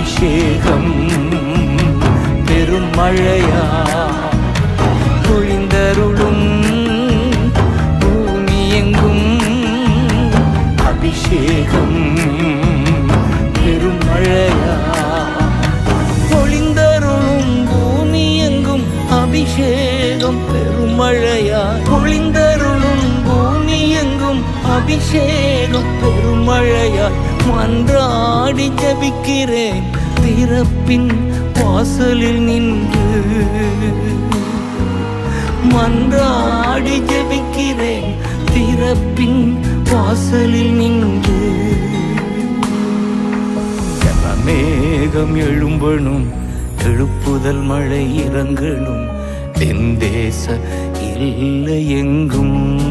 அபிஷேகம் பெருமழையா பொழிந்தருளும் பூமி எங்கும் அபிஷேகம் பெருமழையா பொழிந்தருளும் பூமி எங்கும் அபிஷேகம் பெருமழையா பொழிந்தருளும் பூமி எங்கும் அபிஷேகம் பெருமழையா மன்றாடி ஜபிக்கிறேன் திறப்பின் வாசலில் நின்று மன்றாடி ஜபிக்கிறேன் திறப்பின் வாசலில் நின்று மேகம் எழும்பணும் எழுப்புதல் மழை இறங்கணும் தென் தேச இல்லை எங்கும்